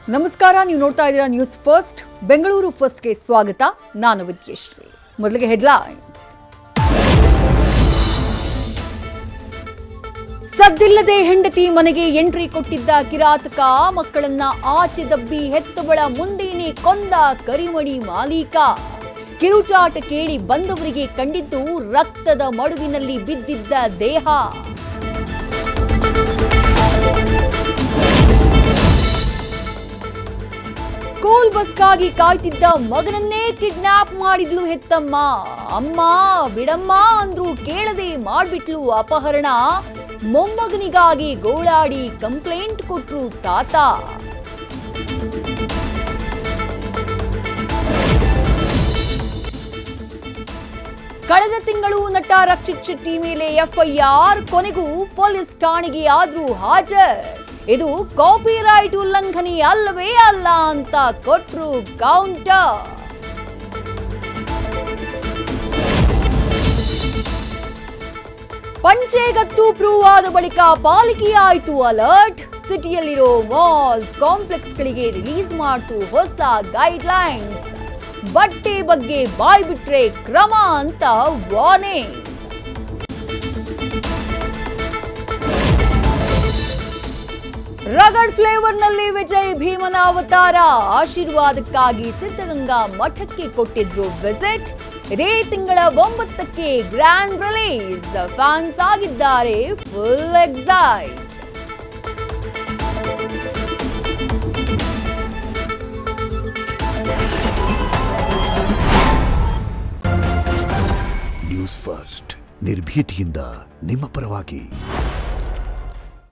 ನಮಸ್ಕಾರ ನೀವು ನೋಡ್ತಾ ಇದ್ದೀರಾ ನ್ಯೂಸ್ ಫಸ್ಟ್ ಬೆಂಗಳೂರು ಫಸ್ಟ್ಗೆ ಸ್ವಾಗತ ನಾನು ವಿದ್ಯಶ್ರೀ ಮೊದಲಿಗೆ ಹೆಡ್ಲೈನ್ಸ್ ಸದ್ದಿಲ್ಲದೆ ಹೆಂಡತಿ ಮನೆಗೆ ಎಂಟ್ರಿ ಕೊಟ್ಟಿದ್ದ ಕಿರಾತಕ ಮಕ್ಕಳನ್ನ ಆಚೆ ದಬ್ಬಿ ಹೆತ್ತವಳ ಮುಂದೇನೆ ಕೊಂದ ಕರಿಮಣಿ ಮಾಲೀಕ ಕಿರುಚಾಟ ಕೇಳಿ ಬಂದವರಿಗೆ ಕಂಡಿದ್ದು ರಕ್ತದ ಮಡುವಿನಲ್ಲಿ ಬಿದ್ದಿದ್ದ ದೇಹ ಸ್ಕೂಲ್ ಬಸ್ಗಾಗಿ ಕಾಯ್ತಿದ್ದ ಮಗನನ್ನೇ ಕಿಡ್ನಾಪ್ ಮಾಡಿದ್ಲು ಹೆತ್ತಮ್ಮ ಅಮ್ಮ ಬಿಡಮ್ಮ ಅಂದ್ರು ಕೇಳದೆ ಮಾಡ್ಬಿಟ್ಲು ಅಪಹರಣ ಮೊಮ್ಮಗನಿಗಾಗಿ ಗೋಳಾಡಿ ಕಂಪ್ಲೇಂಟ್ ಕೊಟ್ರು ತಾತ ಕಳೆದ ತಿಂಗಳು ನಟ ರಕ್ಷಿತ್ ಶೆಟ್ಟಿ ಮೇಲೆ ಎಫ್ಐಆರ್ ಕೊನೆಗೂ ಪೊಲೀಸ್ ಠಾಣೆಗೆ ಆದ್ರೂ ಹಾಜರ್ ಇದು ಕಾಪಿರೈಟ್ ಉಲ್ಲಂಘನೆ ಅಲ್ಲವೇ ಅಲ್ಲ ಅಂತ ಕೊಟ್ರು ಕೌಂಟರ್ ಪಂಚೆಗತ್ತು ಪ್ರೂವ್ ಆದ ಬಳಿಕ ಪಾಲಿಕೆಯಾಯಿತು ಅಲರ್ಟ್ ಸಿಟಿಯಲ್ಲಿರೋ ಮಾಲ್ಸ್ ಕಾಂಪ್ಲೆಕ್ಸ್ಗಳಿಗೆ ರಿಲೀಸ್ ಮಾಡ್ತು ಹೊಸ ಗೈಡ್ ಲೈನ್ಸ್ ಬಟ್ಟೆ ಬಗ್ಗೆ ಬಾಯ್ ಬಿಟ್ರೆ ಕ್ರಮ ಅಂತ ವಾರ್ನಿಂಗ್ ರಗಡ್ ಫ್ಲೇವರ್ನಲ್ಲಿ ವಿಜಯ್ ಭೀಮನ ಅವತಾರ ಆಶೀರ್ವಾದಕ್ಕಾಗಿ ಸಿದ್ಧಗಂಗಾ ಮಠಕ್ಕೆ ಕೊಟ್ಟಿದ್ರು ವಿಸಿಟ್ ಇದೇ ತಿಂಗಳ ಒಂಬತ್ತಕ್ಕೆ ಗ್ರ್ಯಾಂಡ್ ರಿಲೀಸ್ ಫ್ಯಾನ್ಸ್ ಆಗಿದ್ದಾರೆ ಫುಲ್ ಎಕ್ಸೈಟ್ ನ್ಯೂಸ್ ಫಸ್ಟ್ ನಿರ್ಭೀತಿಯಿಂದ ನಿಮ್ಮ ಪರವಾಗಿ